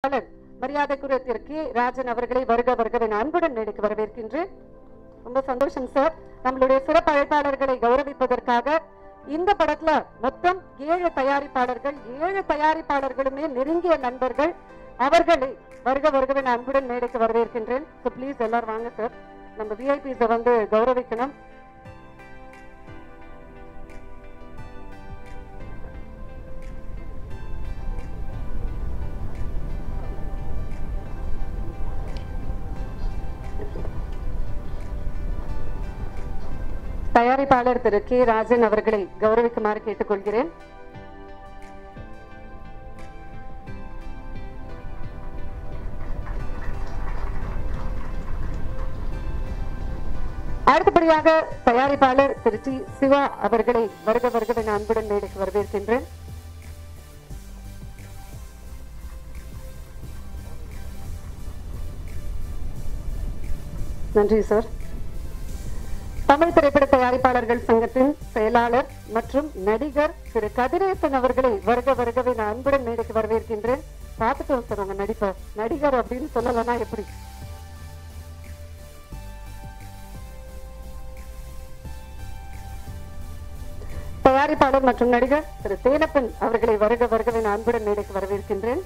தயாரிப்பாளர் மரியாதைக்குரிய திரு கே ராஜன் அவர்களை வருக வருகவை நான் அன்புடன் மேடைக்கு வரவேற்கின்றேன் ரொம்ப சந்தோஷம் சார் நம்மளுடைய சிறப்பு அழைப்பாளர்களை கௌரவிப்பதற்காக இந்த படத்துல மொத்தம் ஏழு தயாரிப்பாளர்கள் ஏழு தயாரிப்பாளர்களுமே நெருங்கிய நண்பர்கள் அவர்களை வருக வருகவை நான் அன்புடன் மேடைக்கு வரவேற்கின்றேன் ஸோ ப்ளீஸ் எல்லாரும் வாங்க சார் நம்ம விஐபிஸை வந்து கௌரவிக்கணும் தயாரிப்பாளர் திரு கே ராஜன் அவர்களை கௌரவிக்குமாறு கேட்டுக்கொள்கிறேன் அடுத்தபடியாக தயாரிப்பாளர் திரு டி சிவா அவர்களை வருக வருக என அன்புடன் மேடைக்கு வரவேற்கின்றேன் நன்றி சார் தமிழ் திரைப்பட தயாரிப்பாளர்கள் சங்கத்தின் செயலாளர் மற்றும் நடிகர் திரு கதிரேசன் அவர்களை வருக வருகவே நான் அன்புடன் மேடைக்கு வரவேற்கின்றேன் பார்த்துட்டோம் சார் உங்க நடிப்பை நடிகர் அப்படின்னு சொல்லலைன்னா எப்படி தயாரிப்பாளர் மற்றும் நடிகர் திரு தேனப்பன் அவர்களை வருக வருகவே நான் அன்புடன் மேடைக்கு வரவேற்கின்றேன்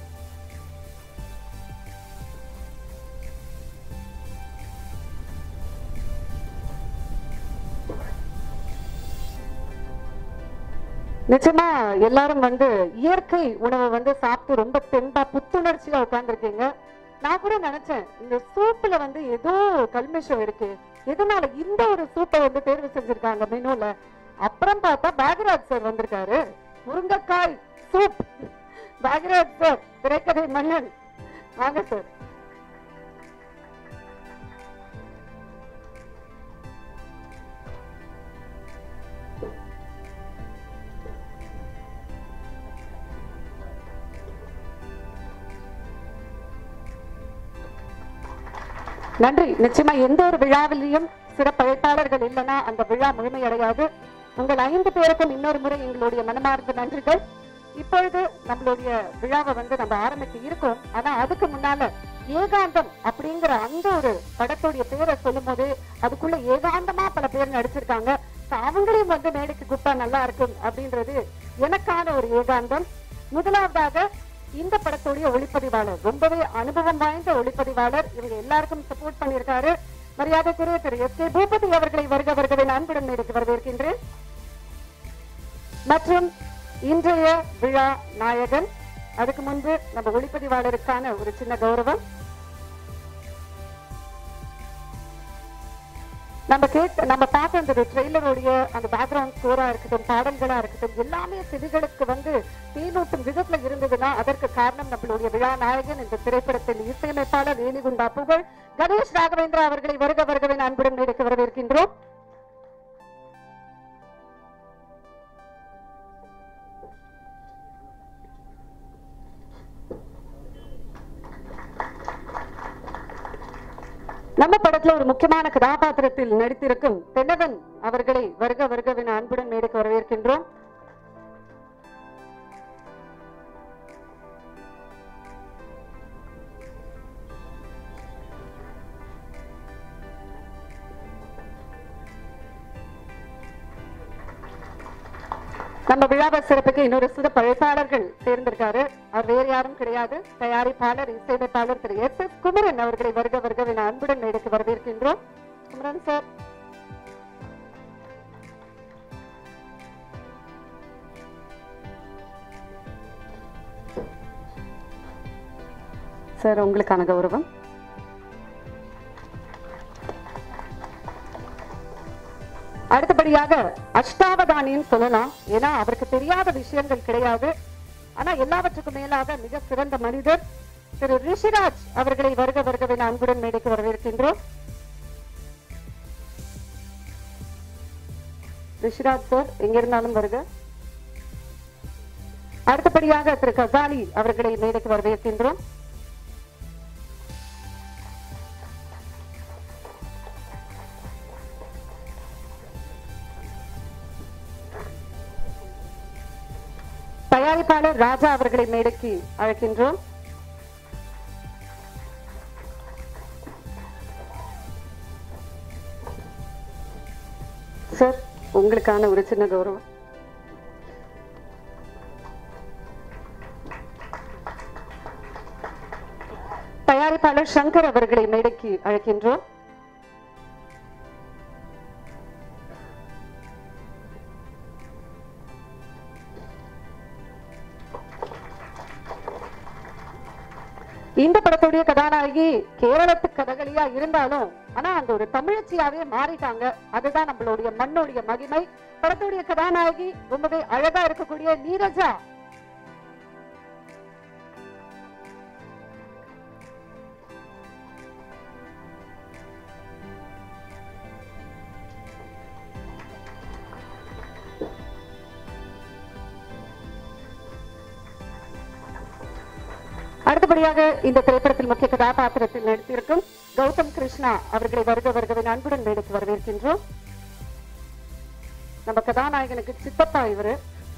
நிச்சயமா எல்லாரும் வந்து இயற்கை உணவை வந்து சாப்பிட்டு ரொம்ப தெம்பா புத்துணர்ச்சியா உட்கார்ந்துருக்கீங்க நான் கூட நினைச்சேன் இந்த சூப்புல வந்து ஏதோ கல்மிஷம் இருக்கு எதனால இந்த ஒரு சூப்பை வந்து தேர்வு செஞ்சிருக்காங்க மெனுல அப்புறம் பார்த்தா பாகராஜ் சார் வந்திருக்காரு முருங்கைக்காய் சூப் பாகராஜ் சார் திரைக்கதை மன்னன் வாங்க சார் நன்றி நிச்சயமா எந்த ஒரு விழாவிலையும் சிறப்பழைப்பாளர்கள் இல்லைன்னா அந்த விழா முழுமையடையாது உங்கள் ஐந்து பேருக்கும் இன்னொரு முறை எங்களுடைய மனமார்ந்த நன்றிகள் இப்பொழுது நம்மளுடைய விழாவை வந்து நம்ம ஆரம்பிக்க இருக்கோம் ஆனா அதுக்கு முன்னால ஏகாந்தம் அப்படிங்கிற அந்த ஒரு படத்துடைய பேரை சொல்லும் போது அதுக்குள்ள ஏகாந்தமா பல பேர் நடிச்சிருக்காங்க So அவங்களையும் வந்து மேடைக்கு கூப்பிட்டா நல்லா இருக்கும் அப்படின்றது எனக்கான ஒரு ஏகாந்தம் முதலாவதாக இந்த படத்துடைய ஒளிப்பதிவாளர் ரொம்பவே அனுபவம் வாய்ந்த ஒளிப்பதிவாளர் இவங்க எல்லாருக்கும் சப்போர்ட் பண்ணியிருக்காரு மரியாதைக்குரிய திரு எஸ் கே பூபதி அவர்களை வருக வருகவே நான் அன்புடன் மேடைக்கு வரவேற்கின்றேன் மற்றும் இன்றைய விழா நாயகன் அதுக்கு முன்பு நம்ம ஒளிப்பதிவாளருக்கான ஒரு சின்ன கௌரவம் நம்ம கேட்ட நம்ம பார்த்த அந்த ட்ரெய்லருடைய அந்த பேக்ரவுண்ட் ஸ்கோரா இருக்கட்டும் பாடல்களா இருக்கட்டும் எல்லாமே செவிகளுக்கு வந்து தீனூட்டும் விதத்துல இருந்ததுன்னா அதற்கு காரணம் நம்மளுடைய விழா நாயகன் இந்த திரைப்படத்தின் இசையமைப்பாளர் ரேணிகுண்டா புகழ் கணேஷ் ராகவேந்திரா அவர்களை வருக வருகவே அன்புடன் மேடைக்கு வரவேற்கின்றோம் நம்ம படத்துல ஒரு முக்கியமான கதாபாத்திரத்தில் நடித்திருக்கும் தென்னவன் அவர்களை வருக வருகவின் அன்புடன் மேடைக்கு வரவேற்கின்றோம் நம்ம விழாவை சிறப்புக்கு இன்னொரு சிறப்பு அழைப்பாளர்கள் சேர்ந்திருக்காரு அவர் வேறு யாரும் கிடையாது தயாரிப்பாளர் இசையமைப்பாளர் திரு எஸ் எஸ் குமரன் அவர்களை வருக வருக என அன்புடன் மேடைக்கு வரவேற்கின்றோம் குமரன் சார் சார் உங்களுக்கான கௌரவம் அடுத்தபடியாக அஷ்டாவதானின்னு சொல்லலாம் ஏன்னா அவருக்கு தெரியாத விஷயங்கள் கிடையாது ஆனா எல்லாவற்றுக்கும் மேலாக மிக சிறந்த மனிதர் திரு ரிஷிராஜ் அவர்களை வருக வருகவே நான் அன்புடன் மேடைக்கு வரவேற்கின்றோம் ரிஷிராஜ் சார் எங்க இருந்தாலும் வருக அடுத்தபடியாக திரு கசாலி அவர்களை மேடைக்கு வரவேற்கின்றோம் தயாரிப்பாளர் ராஜா அவர்களை மேடைக்கு அழைக்கின்றோம் சார் உங்களுக்கான ஒரு சின்ன கௌரவம் தயாரிப்பாளர் சங்கர் அவர்களை மேடைக்கு அழைக்கின்றோம் இந்த படத்துடைய கதாநாயகி கேரளத்து கதகளியா இருந்தாலும் ஆனா அந்த ஒரு தமிழச்சியாவே மாறிட்டாங்க அதுதான் நம்மளுடைய மண்ணுடைய மகிமை படத்துடைய கதாநாயகி ரொம்பவே அழகா இருக்கக்கூடிய நீரஜா அடுத்தபடியாக இந்த திரைப்படத்தில் முக்கிய கதாபாத்திரத்தில் நடித்திருக்கும் கௌதம் கிருஷ்ணா அவர்களை வருக வருகவின் அன்புடன் மேடைக்கு வரவேற்கின்றோம் நம்ம கதாநாயகனுக்கு சித்தப்பா இவரு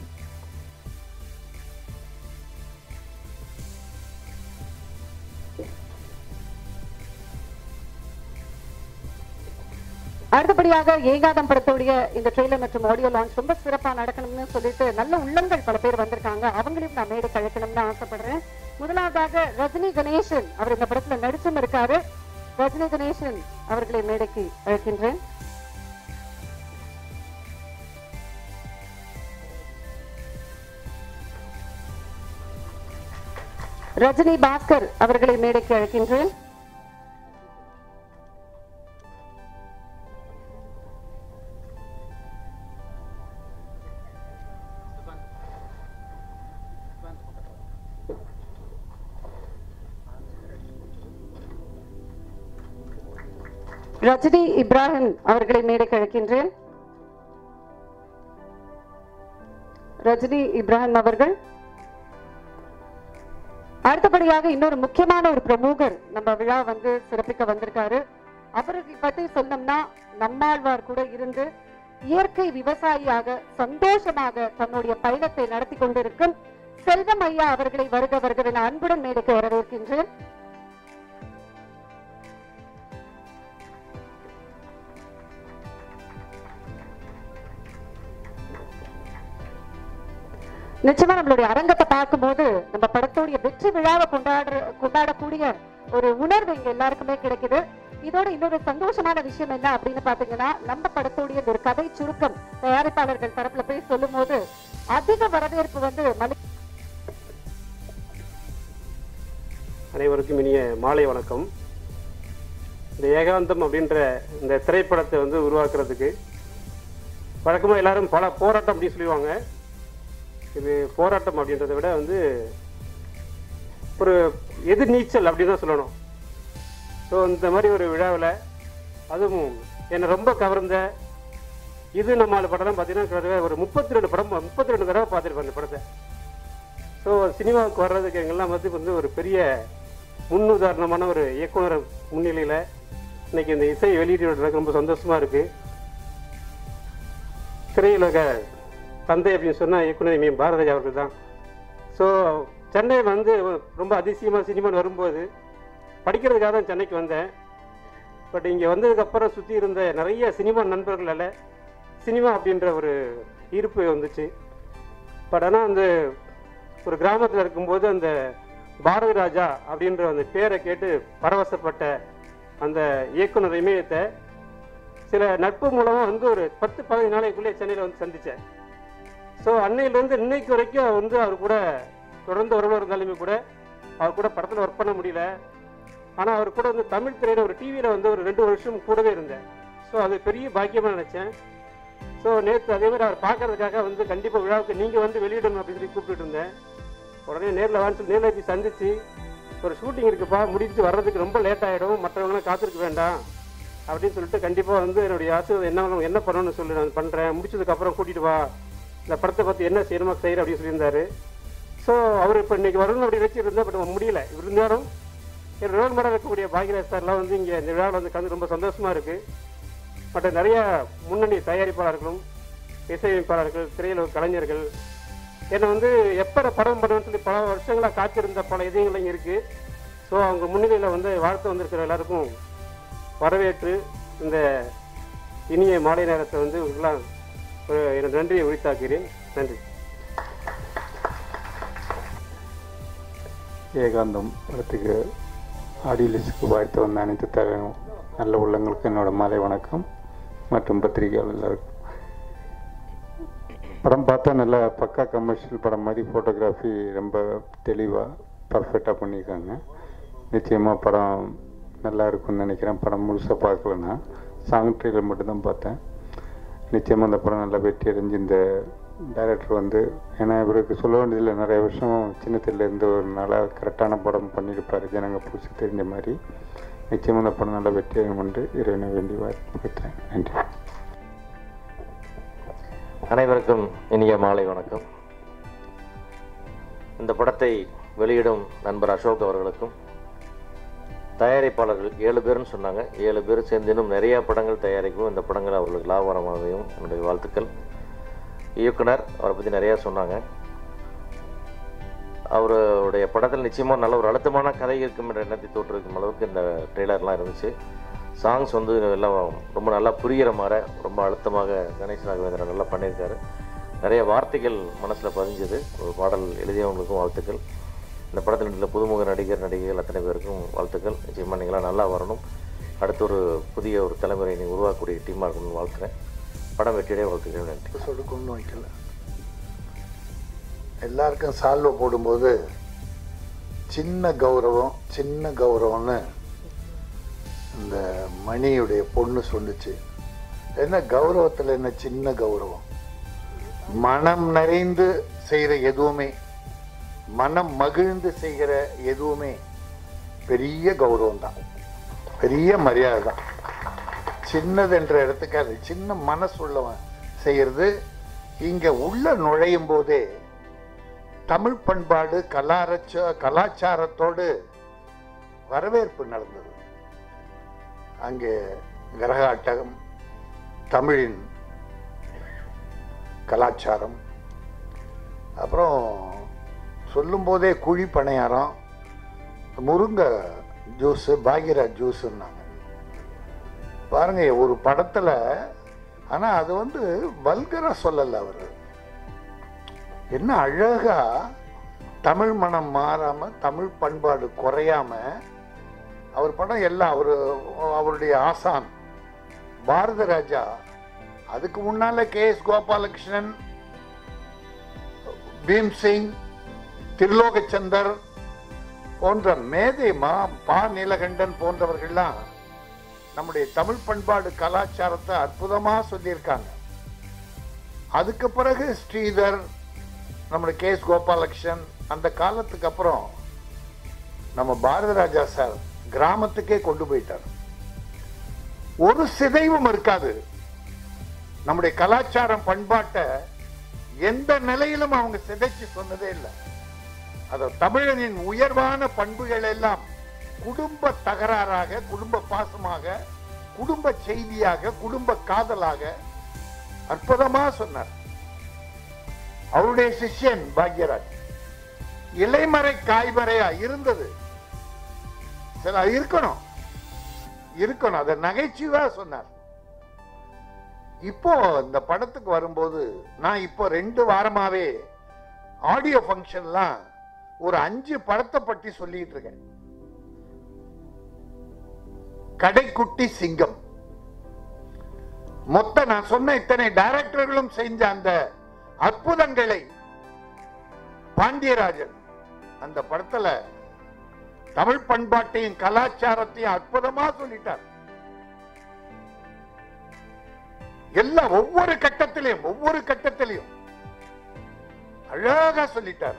அடுத்தபடியாக ஏகாதம் படத்துடைய இந்த ட்ரெய்லர் மற்றும் ஆடியோ லான்ச் ரொம்ப சிறப்பா நடக்கணும்னு சொல்லிட்டு நல்ல உள்ளங்கள் பல பேர் வந்திருக்காங்க அவங்களையும் நான் மேடை கழிக்கணும்னு ஆசைப்படுறேன் முதலாவதாக ரஜினி கணேசன் அவர் இந்த படத்துல நடிச்சும் இருக்காரு ரஜினி கணேசன் அவர்களை மேடைக்கு அழைக்கின்றேன் ரஜினி பாஸ்கர் அவர்களை மேடைக்கு அழைக்கின்றேன் ரஜினி இப்ராஹிம் அவர்களை மேடைக்கு அழைக்கின்றேன் ரஜினி இப்ராஹிம் அவர்கள் அடுத்தபடியாக இன்னொரு முக்கியமான ஒரு பிரமுகர் நம்ம விழா வந்து சிறப்பிக்க வந்திருக்காரு அவரை பத்தி சொன்னோம்னா நம்மாழ்வார் கூட இருந்து இயற்கை விவசாயியாக சந்தோஷமாக தன்னுடைய பயணத்தை நடத்தி கொண்டிருக்கும் செல்வம் ஐயா அவர்களை வருக வருகவென அன்புடன் மேடைக்கு வரவேற்கின்றேன் நிச்சயமா நம்மளுடைய அரங்கத்தை பார்க்கும்போது நம்ம படத்துடைய வெற்றி விழாவை கொண்டாடுற கொண்டாடக்கூடிய ஒரு உணர்வு இங்க எல்லாருக்குமே கிடைக்குது இதோட இன்னொரு சந்தோஷமான விஷயம் என்ன அப்படின்னு பாத்தீங்கன்னா நம்ம படத்துடைய இந்த ஒரு கதை சுருக்கம் தயாரிப்பாளர்கள் தரப்புல போய் சொல்லும் போது அதிக வரவேற்பு வந்து மலி அனைவருக்கும் இனிய மாலை வணக்கம் இந்த ஏகாந்தம் அப்படின்ற இந்த திரைப்படத்தை வந்து உருவாக்குறதுக்கு வழக்கமாக எல்லாரும் பல போராட்டம் அப்படின்னு சொல்லுவாங்க இது போராட்டம் அப்படின்றத விட வந்து ஒரு எதிர்நீச்சல் அப்படின்னு தான் சொல்லணும் ஸோ இந்த மாதிரி ஒரு விழாவில் அதுவும் என்னை ரொம்ப கவர்ந்த இது நம்ம படம்லாம் பார்த்தீங்கன்னா கிட்டத்தட்ட ஒரு முப்பத்தி ரெண்டு படம் முப்பத்தி ரெண்டு தடவை பார்த்துருப்பேன் அந்த படத்தை ஸோ சினிமாவுக்கு வர்றதுக்கு எங்கெல்லாம் வந்து வந்து ஒரு பெரிய முன்னுதாரணமான ஒரு இயக்குனர் முன்னிலையில் இன்னைக்கு இந்த இசை வெளியீடு ரொம்ப சந்தோஷமா இருக்கு திரையுலக தந்தை அப்படின்னு சொன்னால் இயக்குனர் எம் பாரதிராஜா அவர்கள் தான் ஸோ சென்னை வந்து ரொம்ப அதிசயமாக சினிமான்னு வரும்போது படிக்கிறதுக்காக தான் சென்னைக்கு வந்தேன் பட் இங்கே வந்ததுக்கப்புறம் சுற்றி இருந்த நிறைய சினிமா நண்பர்களால் சினிமா அப்படின்ற ஒரு ஈர்ப்பு வந்துச்சு பட் ஆனால் அந்த ஒரு கிராமத்தில் இருக்கும்போது அந்த பாரதி ராஜா அப்படின்ற அந்த பேரை கேட்டு பரவசப்பட்ட அந்த இயக்குனர் இமயத்தை சில நட்பு மூலமாக வந்து ஒரு பத்து பதினஞ்சு நாளைக்குள்ளே சென்னையில் வந்து சந்தித்தேன் ஸோ அன்னையிலேருந்து இன்னைக்கு வரைக்கும் வந்து அவர் கூட தொடர்ந்து உறவு இருந்தாலுமே கூட அவர் கூட படத்தில் ஒர்க் பண்ண முடியல ஆனால் அவர் கூட வந்து தமிழ் திரையில ஒரு டிவியில் வந்து ஒரு ரெண்டு வருஷம் கூடவே இருந்தேன் ஸோ அது பெரிய பாக்கியமாக நினச்சேன் ஸோ நேற்று அதே மாதிரி அவர் பார்க்கறதுக்காக வந்து கண்டிப்பாக விழாவுக்கு நீங்கள் வந்து வெளியிடணும் அப்படின்னு சொல்லி கூப்பிட்டு இருந்தேன் உடனே நேரில் வான்னு சொல்லி நேரில் போய் சந்திச்சு ஒரு ஷூட்டிங் இருக்குப்பா முடிச்சு வர்றதுக்கு ரொம்ப லேட் ஆகிடும் மற்றவங்களாம் காத்திருக்க வேண்டாம் அப்படின்னு சொல்லிட்டு கண்டிப்பாக வந்து என்னுடைய ஆசீர்வாதம் என்ன என்ன பண்ணணும்னு சொல்லி நான் பண்ணுறேன் முடிச்சதுக்கப்புறம் கூட்டிகிட்டு வா இந்த படத்தை பற்றி என்ன செய்யணுமா செய்கிற அப்படின்னு சொல்லியிருந்தாரு ஸோ அவர் இப்போ இன்னைக்கு வரணும் அப்படி வச்சுருந்தேன் பட் முடியல இருந்தாலும் என் ரோல் மாடல் இருக்கக்கூடிய பாக்யராஜ் சார்லாம் வந்து இங்கே இந்த விழாவில் வந்து கலந்து ரொம்ப சந்தோஷமாக இருக்குது மற்ற நிறைய முன்னணி தயாரிப்பாளர்களும் இசையமைப்பாளர்கள் திரையுலக கலைஞர்கள் என்னை வந்து எப்போ படம் பண்ணுவேன்னு சொல்லி பல வருஷங்களாக காத்திருந்த பல இதயங்கள் இங்கே இருக்குது ஸோ அவங்க முன்னிலையில் வந்து வாழ்த்து வந்திருக்கிற எல்லாருக்கும் வரவேற்று இந்த இனிய மாலை நேரத்தை வந்து உங்களாம் ஒரு என்னோட நன்றியை உரித்தாக்குகிறேன் நன்றி ஏகாந்தம் படத்துக்கு ஆடியலிஸ்டுக்கு வாழ்த்து வந்த அனைத்து தர நல்ல உள்ளங்களுக்கு என்னோட மாலை வணக்கம் மற்றும் பத்திரிகையாளர் எல்லாருக்கும் படம் பார்த்தா நல்லா பக்கா கமர்ஷியல் படம் மாதிரி ஃபோட்டோகிராஃபி ரொம்ப தெளிவாக பர்ஃபெக்டாக பண்ணியிருக்காங்க நிச்சயமாக படம் நல்லா இருக்கும்னு நினைக்கிறேன் படம் முழுசாக பார்க்கலன்னா சாங் ட்ரெயிலர் மட்டும்தான் பார்த்தேன் நிச்சயமாக அந்த படம் நல்லா வெற்றி அடைஞ்சு இந்த டைரக்டர் வந்து ஏன்னா இவருக்கு சொல்ல வேண்டியதில்லை நிறைய வருஷம் சின்னத்தில் இருந்து ஒரு நல்லா கரெக்டான படம் பண்ணியிருப்பார் ஜனங்க புதுசு தெரிஞ்ச மாதிரி நிச்சயமாக அந்த படம் நல்லா வெற்றி அடையும் என்று இறைவனை வேண்டி வாழ்த்துக்கிறேன் நன்றி அனைவருக்கும் இனிய மாலை வணக்கம் இந்த படத்தை வெளியிடும் நண்பர் அசோக் அவர்களுக்கும் தயாரிப்பாளர்கள் ஏழு பேர்னு சொன்னாங்க ஏழு பேர் சேர்ந்து இன்னும் நிறைய படங்கள் தயாரிக்கும் இந்த படங்கள் அவர்களுக்கு லாபகரமாகவும் என்னுடைய வாழ்த்துக்கள் இயக்குனர் அவரை பற்றி நிறையா சொன்னாங்க அவருடைய படத்தில் நிச்சயமாக நல்ல ஒரு அழுத்தமான கதை இருக்கும் என்ற எண்ணத்தை தோற்றுவிக்கும் அளவுக்கு இந்த ட்ரெய்லர்லாம் இருந்துச்சு சாங்ஸ் வந்து எல்லாம் ரொம்ப நல்லா புரிகிற மாதிரி ரொம்ப அழுத்தமாக கணேஷ் ராகவேந்திரன் நல்லா பண்ணியிருக்காரு நிறைய வார்த்தைகள் மனசில் பதிஞ்சது ஒரு பாடல் எழுதியவங்களுக்கும் வாழ்த்துக்கள் இந்த படத்தில் நடித்த புதுமுக நடிகர் நடிகைகள் அத்தனை பேருக்கும் வாழ்த்துக்கள் நிச்சயமாக நீங்களாம் நல்லா வரணும் அடுத்து ஒரு புதிய ஒரு தலைமுறை நீங்கள் உருவாக்கக்கூடிய டீமாக இருக்கணும்னு வாழ்த்துறேன் படம் வெற்றியடைய வாழ்த்துக்கிறேன் நன்றி சொடுக்குன்னு வைக்கல எல்லாருக்கும் சால்வை போடும்போது சின்ன கௌரவம் சின்ன கௌரவம்னு இந்த மணியுடைய பொண்ணு சொன்னுச்சு என்ன கௌரவத்தில் என்ன சின்ன கௌரவம் மனம் நிறைந்து செய்கிற எதுவுமே மனம் மகிழ்ந்து செய்கிற எதுவுமே பெரிய கௌரவம் தான் பெரிய மரியாதை தான் சின்னதுன்ற இடத்துக்கு அது சின்ன மனசு உள்ளவன் செய்யறது இங்க உள்ள நுழையும் போதே தமிழ் பண்பாடு கலாரச்ச கலாச்சாரத்தோடு வரவேற்பு நடந்தது அங்கே கரகாட்டம் தமிழின் கலாச்சாரம் அப்புறம் சொல்லும்போதே குழி பணியாரம் முருங்கை ஜூஸு பாகிராஜ் ஜூஸுன்னாங்க பாருங்க ஒரு படத்துல ஆனா அது வந்து வல்கரா சொல்லல அவர் என்ன அழகா தமிழ் மனம் மாறாம தமிழ் பண்பாடு குறையாம அவர் படம் எல்லாம் அவரு அவருடைய ஆசான் பாரத ராஜா அதுக்கு முன்னால கே எஸ் கோபாலகிருஷ்ணன் பீம்சிங் திருலோகச்சந்தர் போன்ற மேதை மா பா நீலகண்டன் போன்றவர்கள்லாம் நம்முடைய தமிழ் பண்பாடு கலாச்சாரத்தை அற்புதமா சொல்லியிருக்காங்க அதுக்கு பிறகு ஸ்ரீதர் நம்முடைய கே எஸ் கோபாலகிருஷ்ணன் அந்த காலத்துக்கு அப்புறம் நம்ம பாரத ராஜா சார் கிராமத்துக்கே கொண்டு போயிட்டார் ஒரு சிதைவும் இருக்காது நம்முடைய கலாச்சாரம் பண்பாட்டை எந்த நிலையிலும் அவங்க சிதைச்சு சொன்னதே இல்லை அது தமிழனின் உயர்வான பண்புகள் எல்லாம் குடும்ப தகராறாக குடும்ப பாசமாக குடும்ப செய்தியாக குடும்ப காதலாக அற்புதமா சொன்னார் அவருடைய சிஷ்யன் பாக்யராஜ் இலைமறை காய்மறையா இருந்தது சில இருக்கணும் இருக்கணும் அதை நகைச்சுவா சொன்னார் இப்போ இந்த படத்துக்கு வரும்போது நான் இப்போ ரெண்டு வாரமாவே ஆடியோ ஃபங்க்ஷன்லாம் ஒரு அஞ்சு படத்தை பற்றி சொல்லிட்டு இருக்கேன் கடைக்குட்டி சிங்கம் மொத்த நான் சொன்ன இத்தனை டைரக்டர்களும் செஞ்ச அந்த அற்புதங்களை பாண்டியராஜன் அந்த படத்துல தமிழ் பண்பாட்டையும் கலாச்சாரத்தையும் அற்புதமா சொல்லிட்டார் எல்லா ஒவ்வொரு கட்டத்திலையும் ஒவ்வொரு கட்டத்திலையும் அழகா சொல்லிட்டார்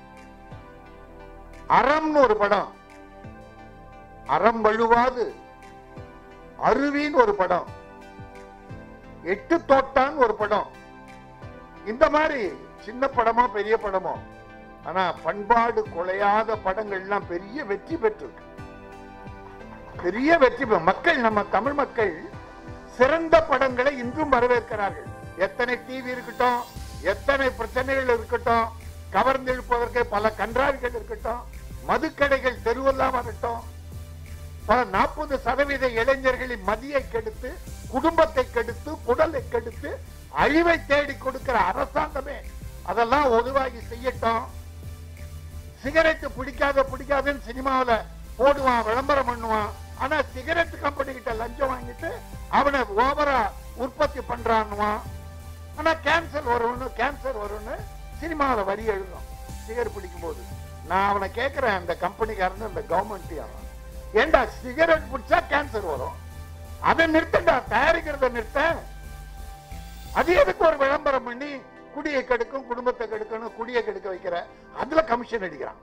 அறம்னு ஒரு படம் அறம் வழுவாது அருவின்னு ஒரு படம் எட்டு தோட்டான் ஒரு படம் இந்த மாதிரி சின்ன படமோ பெரிய படமோ ஆனா பண்பாடு குலையாத படங்கள்லாம் பெரிய வெற்றி பெற்றிருக்கு பெரிய வெற்றி பெ- மக்கள் நம்ம தமிழ் மக்கள் சிறந்த படங்களை இன்றும் வரவேற்கிறார்கள் எத்தனை டிவி இருக்கட்டும் எத்தனை பிரச்சனைகள் இருக்கட்டும் கவர்ந்து இழுப்பதற்கு பல கன்றாவிகள் இருக்கட்டும் மதுக்கடைகள் தெருவெல்லாம் வரட்டும் நாற்பது சதவீத இளைஞர்களின் மதியை கெடுத்து குடும்பத்தை கெடுத்து குடலை கெடுத்து அழிவை தேடி கொடுக்கிற அரசாங்கமே அதெல்லாம் ஒதுவாகி செய்யட்டும் சிகரெட் பிடிக்காத பிடிக்காதுன்னு சினிமாவுல போடுவான் விளம்பரம் பண்ணுவான் ஆனா சிகரெட் கம்பெனி கிட்ட லஞ்சம் வாங்கிட்டு அவனை ஓவரா உற்பத்தி பண்றான்னுவான் ஆனா கேன்சர் வரும்னு கேன்சர் வரும்னு சினிமாவில் வரி எழுதும் சிகரெட் பிடிக்கும் போது நான் அவனை கேட்கிறேன் அந்த கம்பெனிக்காரன் இந்த கவர்மெண்ட் அவன் ஏண்டா சிகரெட் பிடிச்சா கேன்சர் வரும் அதை நிறுத்தண்டா தயாரிக்கிறத நிறுத்த அது எதுக்கு ஒரு விளம்பரம் பண்ணி குடியை கெடுக்கும் குடும்பத்தை கெடுக்கணும் குடியை கெடுக்க வைக்கிற அதுல கமிஷன் அடிக்கிறான்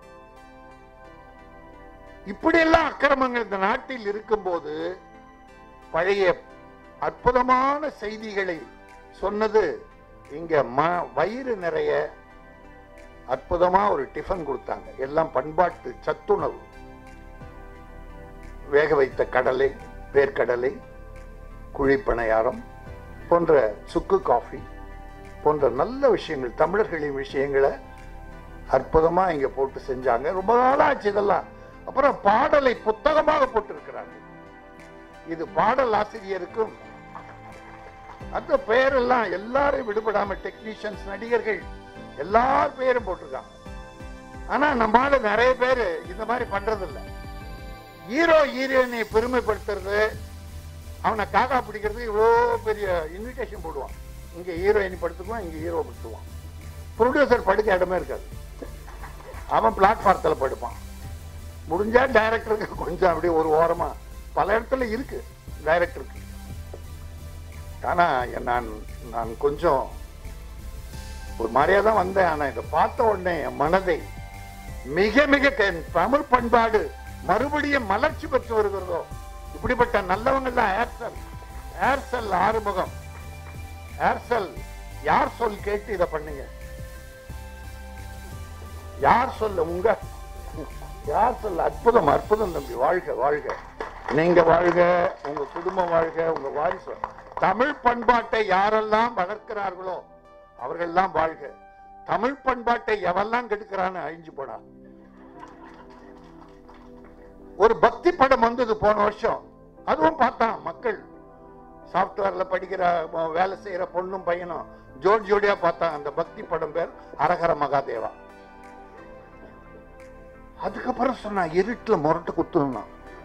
இப்படி எல்லாம் அக்கிரமங்கள் இந்த நாட்டில் இருக்கும்போது பழைய அற்புதமான செய்திகளை சொன்னது இங்க ம- வயிறு நிறைய அற்புதமா ஒரு டிஃபன் கொடுத்தாங்க எல்லாம் பண்பாட்டு சத்துணவு வேக வைத்த கடலை வேர்க்கடலை குழிப்பணியாரம் போன்ற சுக்கு காஃபி போன்ற நல்ல விஷயங்கள் தமிழர்களின் விஷயங்களை அற்புதமா இங்க போட்டு செஞ்சாங்க ரொம்ப நாளாச்சு இதெல்லாம் அப்புறம் பாடலை புத்தகமாக போட்டிருக்கிறாங்க இது பாடல் ஆசிரியருக்கும் அந்த பெயரெல்லாம் எல்லாரும் விடுபடாம டெக்னீஷியன்ஸ் நடிகர்கள் எல்லார் பெயரும் போட்டிருக்காங்க ஆனா நம்மால நிறைய பேர் இந்த மாதிரி பண்றது இல்ல ஹீரோ ஹீரோயினை பெருமைப்படுத்துறது அவனை காக்கா பிடிக்கிறது இவ்வளோ பெரிய இன்விடேஷன் போடுவான் இங்க ஹீரோயின் படுத்துக்குவான் இங்க ஹீரோ படுத்துக்குவான் ப்ரொடியூசர் படுக்க இடமே இருக்காது அவன் பிளாட்ஃபாரத்தில் படுப்பான் முடிஞ்சா டைரக்டருக்கு கொஞ்சம் அப்படியே ஒரு ஓரமா பல இடத்துல இருக்கு டைரக்டருக்கு ஆனா நான் நான் கொஞ்சம் ஒரு மாதிரியா தான் வந்தேன் ஆனா இதை பார்த்த உடனே என் மனதை மிக மிக க- தமிழ் பண்பாடு மறுபடியும் மலர்ச்சி பெற்று வருகிறதோ இப்படிப்பட்ட நல்லவங்க தான் ஏர்செல் ஏர்செல் ஆறுமுகம் ஏர்செல் யார் சொல் கேட்டு இதை பண்ணுங்க யார் சொல்ல உங்க யார் சொல்ல அற்புதம் அற்புதம் தம்பி வாழ்க வாழ்க நீங்க வாழ்க உங்க குடும்பம் வாழ்க உங்க வாரிசு தமிழ் பண்பாட்டை யாரெல்லாம் வளர்க்கிறார்களோ அவர்கள்லாம் வாழ்க தமிழ் பண்பாட்டை எவெல்லாம் கெடுக்கிறான்னு அழிஞ்சு போனான் ஒரு பக்தி படம் வந்தது போன வருஷம் அதுவும் பார்த்தான் மக்கள் சாப்ட்வேர்ல படிக்கிற அஹ், வேலை செய்யற பொண்ணும் பையனும் ஜோடி ஜோடியா பார்த்தான் அந்த பக்தி படம் பேர் அரகர மகாதேவா அதுக்கப்புறம் சொன்னான் இருட்டுல முரட்டு குத்துனா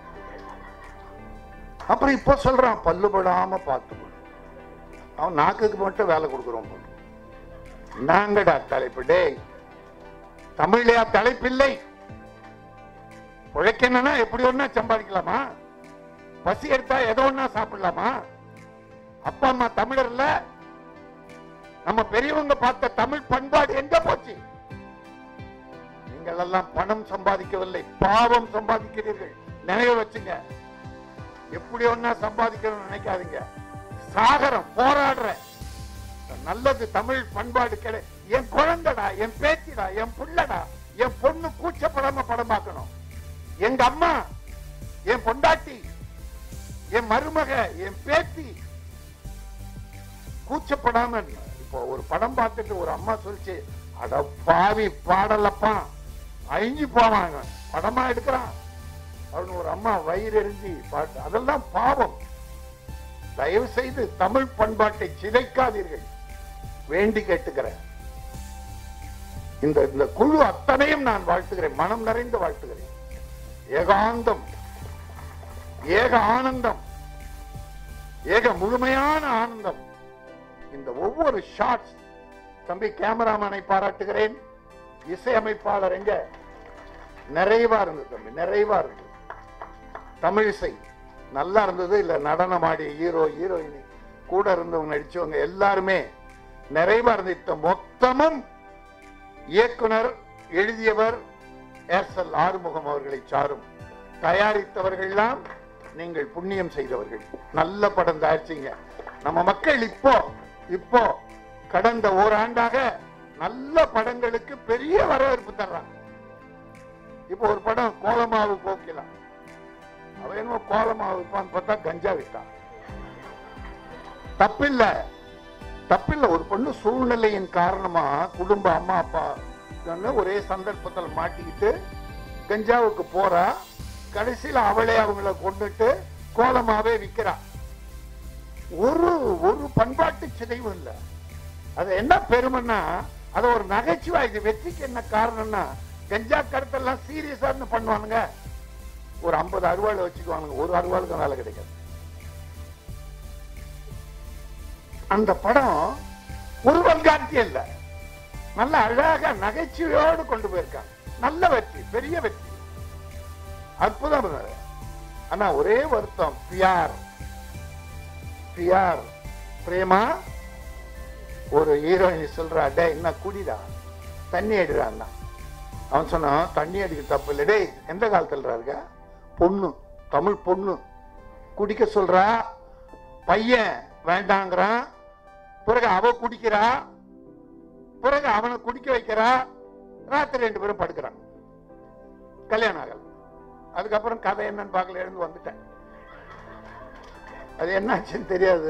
அப்புறம் இப்ப சொல்றான் பல்லுபடாம பார்த்து அவன் நாக்குக்கு மட்டும் வேலை கொடுக்குறோம் போல. நாங்கடா தலைப்பு டேய் தமிழ்லையா தலைப்பில்லை உழைக்கணும்னா எப்படி ஒண்ணா சம்பாதிக்கலாமா பசி எடுத்தா எதோ ஒண்ணா சாப்பிடலாமா அப்பா அம்மா தமிழர்ல நம்ம பெரியவங்க பார்த்த தமிழ் பண்பாடு எங்க போச்சு நீங்கள் எல்லாம் பணம் சம்பாதிக்கவில்லை பாவம் சம்பாதிக்கிறீர்கள் நினைவு வச்சுங்க எப்படி ஒன்னா சம்பாதிக்கணும்னு நினைக்காதீங்க சாகரம் போராடுற நல்லது தமிழ் பண்பாடு கிடை என் குழந்தைடா என் பேத்திடா என் புள்ளடா என் பொண்ணு கூச்சப்படாம படம் பார்க்கணும் எங்க அம்மா என் பொண்டாட்டி என் மருமக என் பேத்தி கூச்சப்படாம இப்போ ஒரு படம் பார்த்துட்டு ஒரு அம்மா சொல்லிச்சு அட பாவி பாடலப்பா அழிஞ்சு போவாங்க படமா எடுக்கிறான் அவனு ஒரு அம்மா வயிறு எரிஞ்சு பாட்டு அதெல்லாம் பாவம் தயவு செய்து தமிழ் பண்பாட்டை சிதைக்காதீர்கள் வேண்டி கேட்டுக்கிறேன் இந்த இந்த குழு அத்தனையும் நான் வாழ்த்துகிறேன் மனம் நிறைந்து வாழ்த்துகிறேன் ஏகாந்தம் ஏக ஆனந்தம் ஏக முழுமையான ஆனந்தம் இந்த ஒவ்வொரு ஷாட்ஸ் தம்பி கேமராமேனை பாராட்டுகிறேன் இசையமைப்பாளர் எங்க நிறைவா இருந்தது தம்பி நிறைவா இருந்தது தமிழிசை நல்லா இருந்தது இல்ல நடனம் ஆடிய ஹீரோ ஹீரோயினி கூட இருந்தவங்க நடிச்சவங்க எல்லாருமே நிறைவா இருந்தது மொத்தமும் இயக்குனர் எழுதியவர் ஏர்செல் ஆறுமுகம் அவர்களை சாரும் தயாரித்தவர்கள்லாம் நீங்கள் புண்ணியம் செய்தவர்கள் நல்ல படம் தயாரிச்சீங்க நம்ம மக்கள் இப்போ இப்போ கடந்த ஓராண்டாக நல்ல படங்களுக்கு பெரிய வரவேற்பு தர்றாங்க இப்போ ஒரு படம் கோலமாவு கோக்கிலாம் அவன் என்னமோ கோலமாவு விற்பான்னு பார்த்தா கஞ்சா விற்றான் தப்பில்ல தப்பில்ல ஒரு பொண்ணு சூழ்நிலையின் காரணமா குடும்ப அம்மா அப்பா ஒரே சந்தர்ப்பத்தில் மாட்டிக்கிட்டு கஞ்சாவுக்கு போறா கடைசியில அவளே அவங்கள கொண்டுட்டு கோலமாவே விக்கிறா ஒரு ஒரு பண்பாட்டு சிதைவும் இல்ல அது என்ன பெருமைன்னா அது ஒரு நகைச்சுவை இது வெற்றிக்கு என்ன காரணம்னா கஞ்சா கடத்தெல்லாம் சீரியஸா இருந்து பண்ணுவானுங்க ஒரு ஐம்பது அறுவாள் வச்சுக்குவானுங்க ஒரு அறுவாளுக்கு வேலை கிடைக்காது அந்த படம் ஒரு வல்காட்சியம் இல்ல நல்ல அழகா நகைச்சுவையோடு கொண்டு போயிருக்காங்க நல்ல வெற்றி பெரிய வெற்றி அற்புதம் இருந்தது ஆனா ஒரே வருத்தம் பியார் பியார் பிரேமா ஒரு ஹீரோயின் சொல்றா டே என்ன குடிடா தண்ணி அடிடான்னா அவன் சொன்னான் தண்ணி அடிக்க தப்பு இல்லை டேய் எந்த காலத்துல இருக்க பொண்ணு தமிழ் பொண்ணு குடிக்க சொல்றா பையன் வேண்டாங்கிறான் பிறகு அவ குடிக்கிறா பிறகு அவனை குடிக்க வைக்கிறா ராத்திரி ரெண்டு பேரும் படுக்கிறாங்க கல்யாணம் ஆகல அதுக்கப்புறம் கதை என்னன்னு பார்க்கல எழுந்து வந்துட்டேன் அது என்னாச்சுன்னு தெரியாது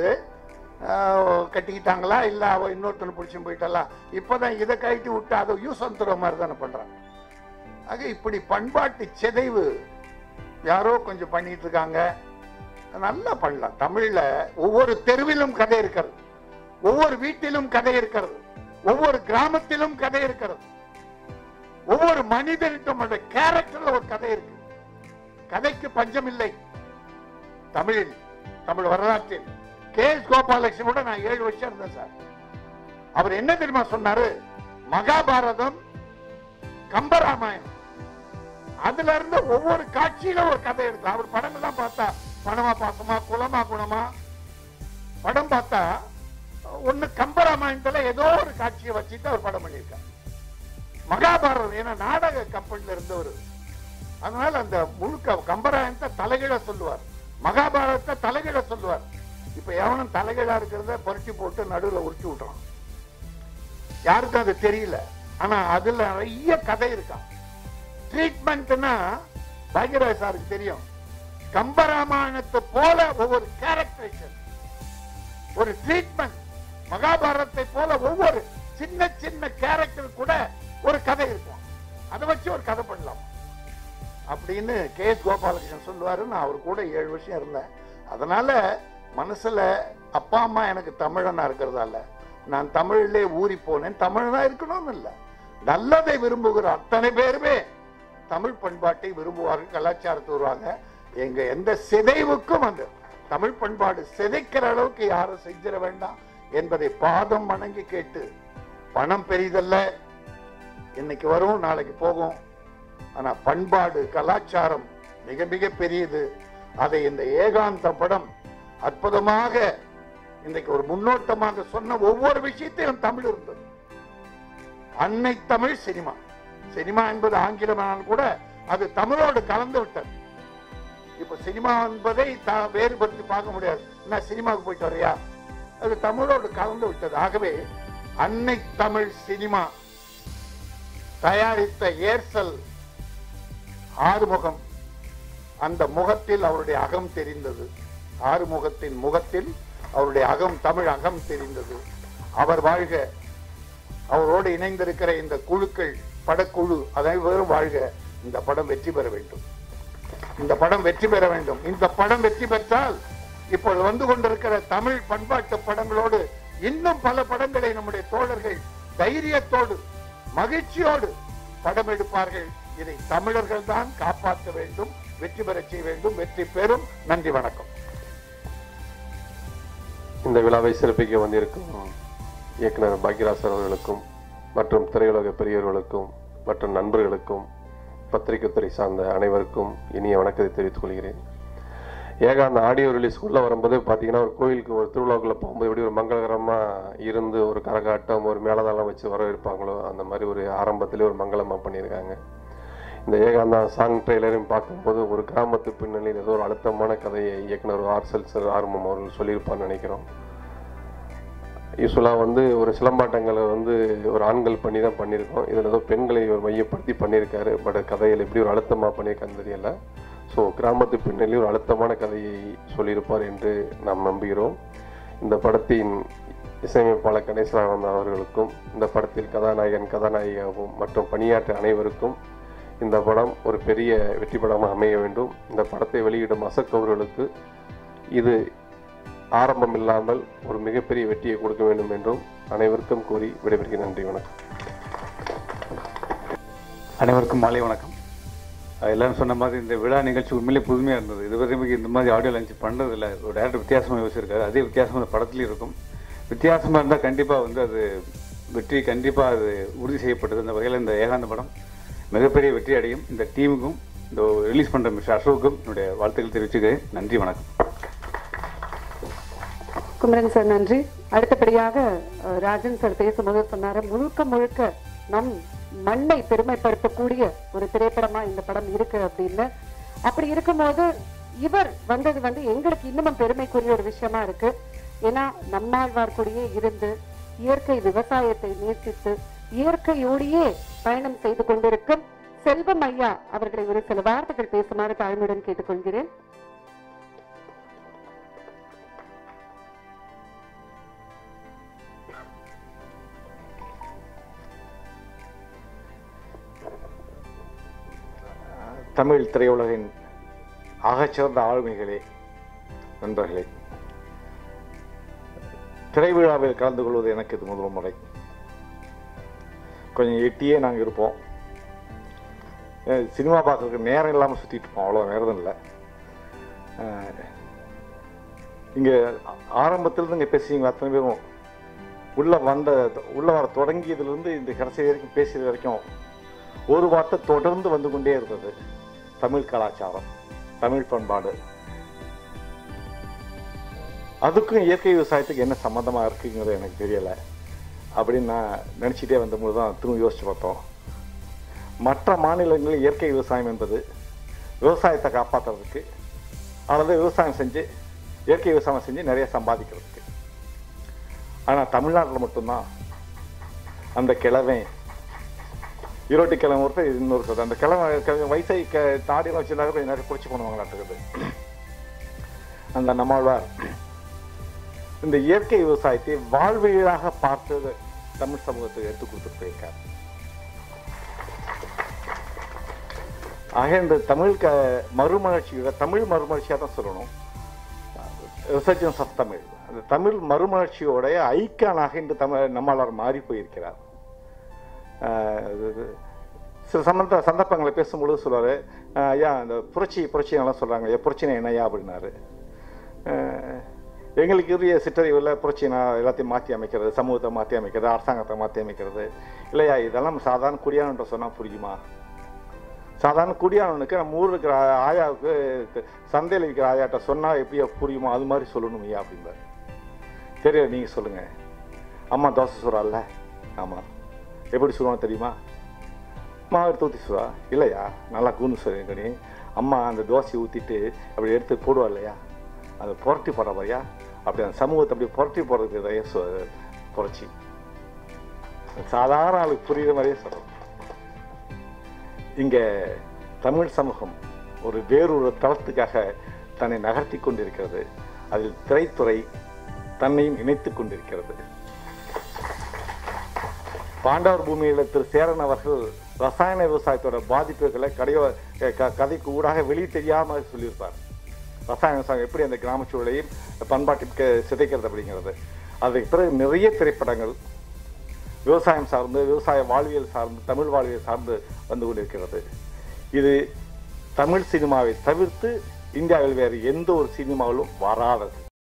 ஆஹ் கட்டிக்கிட்டாங்களா இல்ல அவ இன்னொருத்தனை பிடிச்சும் போயிட்டாளா இப்பதான் இதை கழட்டி விட்டு அதை யூஸ் வந்துடுற மாதிரி தானே பண்றான் ஆக இப்படி பண்பாட்டு சிதைவு யாரோ கொஞ்சம் பண்ணிட்டு இருக்காங்க நல்லா பண்ணலாம் தமிழ்ல ஒவ்வொரு தெருவிலும் கதை இருக்கிறது ஒவ்வொரு வீட்டிலும் கதை இருக்கிறது ஒவ்வொரு கிராமத்திலும் கதை இருக்கிறது ஒவ்வொரு மனிதனுக்கும் கேரக்டர்ல ஒரு கதை இருக்கு கதைக்கு பஞ்சம் இல்லை தமிழில் தமிழ் வரலாற்றில் கே எஸ் கோபாலகிருஷ்ணனோட நான் ஏழு வருஷம் இருந்தேன் சார் அவர் என்ன தெரியுமா சொன்னாரு மகாபாரதம் கம்பராமாயணம் அதுல இருந்து ஒவ்வொரு காட்சியில ஒரு கதை இருக்கு அவர் படங்கள்லாம் பார்த்தா பணமா பாசமா குலமா குணமா படம் பார்த்தா ஒண்ணு கம்பராமாயணத்துல ஏதோ ஒரு காட்சியை வச்சுட்டு அவர் படம் பண்ணியிருக்கார் மகாபாரதம் ஏன்னா நாடக கம்பெனில இருந்தவர் அதனால அந்த முழுக்க கம்பராயணத்தை தலைகீழ சொல்லுவார் மகாபாரதத்தை தலைகீழ சொல்லுவார் இப்ப எவனும் தலைகீழா இருக்கிறத புரட்டி போட்டு நடுவுல உருட்டி விட்டுறான் யாருக்கும் அது தெரியல ஆனா அதுல நிறைய கதை இருக்கா ட்ரீட்மெண்ட்னா பாக்யராஜ் சாருக்கு தெரியும் கம்பராமாயணத்தை போல ஒவ்வொரு கேரக்டரைசேஷன் ஒரு ட்ரீட்மெண்ட் மகாபாரதத்தை போல ஒவ்வொரு சின்ன சின்ன கேரக்டர் கூட ஒரு கதை இருக்கும் அதை வச்சு ஒரு கதை பண்ணலாம் அப்படின்னு கே எஸ் கோபாலகிருஷ்ணன் சொல்லுவாரு நான் அவர் கூட ஏழு வருஷம் இருந்தேன் அதனால மனசுல அப்பா அம்மா எனக்கு தமிழனா இருக்கிறதால நான் தமிழிலே ஊறி போனேன் தமிழனா இருக்கணும்னு இல்லை நல்லதை விரும்புகிற அத்தனை பேருமே தமிழ் பண்பாட்டை விரும்புவார்கள் கலாச்சாரத்தை வருவாங்க எங்க எந்த சிதைவுக்கும் அந்த தமிழ் பண்பாடு சிதைக்கிற அளவுக்கு யாரும் செஞ்சிட வேண்டாம் என்பதை பாதம் வணங்கி கேட்டு பணம் பெரிதல்ல இன்னைக்கு வரும் நாளைக்கு போகும் ஆனா பண்பாடு கலாச்சாரம் மிக மிக பெரியது அதை இந்த ஏகாந்த படம் அற்புதமாக இன்னைக்கு ஒரு முன்னோட்டமாக சொன்ன ஒவ்வொரு விஷயத்திலும் தமிழ் இருந்தது அன்னை தமிழ் சினிமா சினிமா என்பது ஆங்கிலமானால் கூட அது தமிழோடு கலந்து விட்டது இப்ப சினிமா என்பதை த- வேறுபடுத்தி பார்க்க முடியாது என்ன சினிமாவுக்கு போயிட்டு வரையா அது தமிழோடு கலந்து விட்டது ஆகவே அன்னை தமிழ் சினிமா தயாரித்த ஏர்சல் ஆறுமுகம் அந்த முகத்தில் அவருடைய அகம் தெரிந்தது ஆறுமுகத்தின் முகத்தில் அவருடைய அகம் தமிழ் அகம் தெரிந்தது அவர் வாழ்க அவரோடு இணைந்திருக்கிற இந்த குழுக்கள் படக்குழு அனைவரும் வாழ்க இந்த படம் வெற்றி பெற வேண்டும் இந்த படம் வெற்றி பெற வேண்டும் இந்த படம் வெற்றி பெற்றால் இப்பொழுது வந்து கொண்டிருக்கிற தமிழ் பண்பாட்டு படங்களோடு இன்னும் பல படங்களை நம்முடைய தோழர்கள் தைரியத்தோடு மகிழ்ச்சியோடு படம் எடுப்பார்கள் இதை தமிழர்கள் தான் காப்பாற்ற வேண்டும் வெற்றி பெறச் செய்ய வேண்டும் வெற்றி பெறும் நன்றி வணக்கம் இந்த விழாவை சிறப்பிக்க வந்திருக்கும் இயக்குனர் பாக்யராசர் அவர்களுக்கும் மற்றும் திரையுலக பெரியவர்களுக்கும் மற்றும் நண்பர்களுக்கும் பத்திரிகை துறை சார்ந்த அனைவருக்கும் இனிய வணக்கத்தை தெரிவித்துக் கொள்கிறேன் ஏக அந்த ஆடியோ ரிலீஸ் உள்ள வரும்போது பார்த்தீங்கன்னா ஒரு கோயிலுக்கு ஒரு திருவிழாக்குள்ள போகும்போது எப்படி ஒரு மங்களகரமாக இருந்து ஒரு கரகாட்டம் ஒரு மேலதாளம் வச்சு வரவேற்பாங்களோ அந்த மாதிரி ஒரு ஆரம்பத்திலே ஒரு மங்களமாக பண்ணியிருக்காங்க இந்த ஏகாந்தா சாங் ட்ரெய்லரையும் பார்க்கும்போது ஒரு கிராமத்து பின்னணியில் ஏதோ ஒரு அழுத்தமான கதையை இயக்குனர் ஆர்சல் சார் ஆர்மம் அவர்கள் சொல்லியிருப்பார்னு நினைக்கிறோம் யூஸ்வலாக வந்து ஒரு சிலம்பாட்டங்களை வந்து ஒரு ஆண்கள் பண்ணி தான் பண்ணியிருக்கோம் இதில் ஏதோ பெண்களை ஒரு மையப்படுத்தி பண்ணியிருக்காரு பட் கதையில் எப்படி ஒரு அழுத்தமாக பண்ணியிருக்கான்னு தெரியல ஸோ கிராமத்து பின்னணியில் ஒரு அழுத்தமான கதையை சொல்லியிருப்பார் என்று நாம் நம்புகிறோம் இந்த படத்தின் இசையமைப்பாளர் கணேசராமன் அவர்களுக்கும் இந்த படத்தில் கதாநாயகன் கதாநாயகியாகவும் மற்றும் பணியாற்ற அனைவருக்கும் இந்த படம் ஒரு பெரிய வெற்றி படமாக அமைய வேண்டும் இந்த படத்தை வெளியிடும் அசக் அவர்களுக்கு இது ஆரம்பம் இல்லாமல் ஒரு மிகப்பெரிய வெற்றியை கொடுக்க வேண்டும் என்றும் அனைவருக்கும் கூறி விடைபெறுகிறேன் நன்றி வணக்கம் அனைவருக்கும் மாலை வணக்கம் அஹ் எல்லாரும் சொன்ன மாதிரி இந்த விழா நிகழ்ச்சி உண்மையிலே புதுமையாக இருந்தது இதுவரைக்கும் இந்த மாதிரி ஆடியோ லஞ்ச் பண்ணுறதில்ல ஒரு டேரக்டர் வித்தியாசமாக யோசிச்சிருக்காரு அதே வித்தியாசம் அந்த படத்துலையும் இருக்கும் வித்தியாசமாக இருந்தால் கண்டிப்பாக வந்து அது வெற்றி கண்டிப்பாக அது உறுதி செய்யப்பட்டது அந்த வகையில் இந்த ஏகாந்த படம் மிகப்பெரிய வெற்றி அடையும் இந்த டீமுக்கும் இந்த ரிலீஸ் பண்ணுற மிஸ்டர் அசோக்கும் என்னுடைய வாழ்த்துக்கள் தெரிவிச்சுக்கிறேன் நன்றி வணக்கம் குமரன் சார் நன்றி அடுத்தபடியாக அஹ், ராஜன் சார் பேசும்போது சொன்னாரு முழுக்க முழுக்க நம் மண்ணை பெருமைப்படுத்தக்கூடிய ஒரு திரைப்படமா இந்த படம் இருக்கு அப்படின்னு அப்படி இருக்கும்போது இவர் வந்தது வந்து எங்களுக்கு இன்னமும் பெருமைக்குரிய ஒரு விஷயமா இருக்கு ஏன்னா நம்மாழ்வார் கூடயே இருந்து இயற்கை விவசாயத்தை நேசித்து இயற்கையோடையே பயணம் செய்து கொண்டிருக்கும் செல்வம் ஐயா அவர்களை ஒரு சில வார்த்தைகள் பேசுமாறு தாழ்மையுடன் கேட்டுக்கொள்கிறேன் தமிழ் திரையுலகின் ஆகச்சிறந்த ஆளுமைகளே நண்பர்களே திரைவிழாவில் கலந்து கொள்வது எனக்கு இது முதல் முறை கொஞ்சம் எட்டியே நாங்கள் இருப்போம் அஹ் சினிமா பார்க்கறதுக்கு நேரம் இல்லாமல் சுற்றிட்டு இருப்போம் அவ்வளோ நேரம் இல்லை இங்கே ஆரம்பத்திலிருந்து இங்கே பேசுவீங்க அத்தனை பேரும் உள்ளே வந்த உள்ளே வர தொடங்கியதுலேருந்து இந்த கடைசி வரைக்கும் பேசியது வரைக்கும் ஒரு வார்த்தை தொடர்ந்து வந்து கொண்டே இருந்தது தமிழ் கலாச்சாரம் தமிழ் பண்பாடு அதுக்கும் இயற்கை விவசாயத்துக்கு என்ன சம்மந்தமா இருக்குங்கிறது எனக்கு தெரியல அப்படின்னு நான் நினச்சிட்டே வந்தபோது தான் திரும்ப யோசிச்சு பார்த்தோம் மற்ற மாநிலங்களில் இயற்கை விவசாயம் என்பது விவசாயத்தை காப்பாற்றுறதுக்கு அல்லது விவசாயம் செஞ்சு இயற்கை விவசாயம் செஞ்சு நிறைய சம்பாதிக்கிறதுக்கு ஆனால் தமிழ்நாட்டில் மட்டும்தான் அந்த கிழவன் ஈரோட்டு கிழமை ஒருத்தர் இன்னொருத்தர் அந்த கிழமை கிழமை வயசை க தாடியெல்லாம் வச்சிருந்தாங்க கொஞ்சம் நிறைய பிடிச்சி பண்ணுவாங்களாட்டுக்குது அந்த நம்மாழ்வார் இந்த இயற்கை விவசாயத்தை வாழ்வியலாக பார்த்தது தமிழ் சமூகத்துக்கு எடுத்து கொடுத்துட்டு போயிருக்கார் ஆக இந்த தமிழ் க மறுமலர்ச்சியோட தமிழ் மறுமலர்ச்சியாக தான் சொல்லணும் ரிசர்ஜன்ஸ் ஆஃப் தமிழ் அந்த தமிழ் மறுமலர்ச்சியோடைய ஐக்கானாக இன்று தமிழ் நம்மாளர் மாறி போயிருக்கிறார் ஆஹ் இது- இது சில சம்பந்த சந்தர்ப்பங்களை பேசும்பொழுது சொல்லுவார் ஐயா இந்த புரட்சி புரட்சி நல்லா சொல்கிறாங்க ஐயா புரட்சினா என்னையா அப்படின்னாரு ஆஹ் எங்களுக்கு உரிய சிற்றறிவில் புரட்சினா எல்லாத்தையும் மாற்றி அமைக்கிறது சமூகத்தை மாற்றி அமைக்கிறது அரசாங்கத்தை மாற்றி அமைக்கிறது இல்லையா இதெல்லாம் சாதாரண குடியானன்ற சொன்னால் புரியுமா சாதாரண குடியானவனுக்கு நம்ம ஊரில் இருக்கிற ஆயாவுக்கு சந்தையில் இருக்கிற ஆயாட்ட சொன்னால் எப்படி புரியுமோ அது மாதிரி சொல்லணும் ஐயா அப்படிம்பார் தெரியல நீங்கள் சொல்லுங்கள் அம்மா தோசை சுறால்ல ஆமாம் எப்படி சொல்லுவாங்க தெரியுமா மாவு எடுத்து ஊற்றி சுவா இல்லையா நல்லா கூண்டு சொல்லி அம்மா அந்த தோசையை ஊற்றிட்டு அப்படி எடுத்து போடுவா இல்லையா அதை புரட்டி போடுறவையா அப்படி அந்த சமூகத்தை அப்படி புரட்டி போடுறதுக்கு இதையே சொ புரட்சி சாதாரண ஆளுக்கு புரியுற மாதிரியே சொல்கிறோம் இங்கே தமிழ் சமூகம் ஒரு வேறொரு தளத்துக்காக தன்னை நகர்த்தி கொண்டிருக்கிறது அதில் திரைத்துறை தன்னையும் இணைத்துக் கொண்டிருக்கிறது பாண்டவர் பூமியில் திரு சேரன் அவர்கள் ரசாயன விவசாயத்தோட பாதிப்புகளை கடையோ க- கதைக்கு ஊடாக வெளியே தெரியாமல் சொல்லியிருப்பார் ரசாயன விவசாயம் எப்படி அந்த கிராமச் சூழலையும் பண்பாட்டிற்கு சிதைக்கிறது அப்படிங்கிறது அதுக்கு பிறகு நிறைய திரைப்படங்கள் விவசாயம் சார்ந்து விவசாய வாழ்வியல் சார்ந்து தமிழ் வாழ்வியல் சார்ந்து வந்து கொண்டிருக்கிறது இது தமிழ் சினிமாவை தவிர்த்து இந்தியாவில் வேறு எந்த ஒரு சினிமாவிலும் வராதது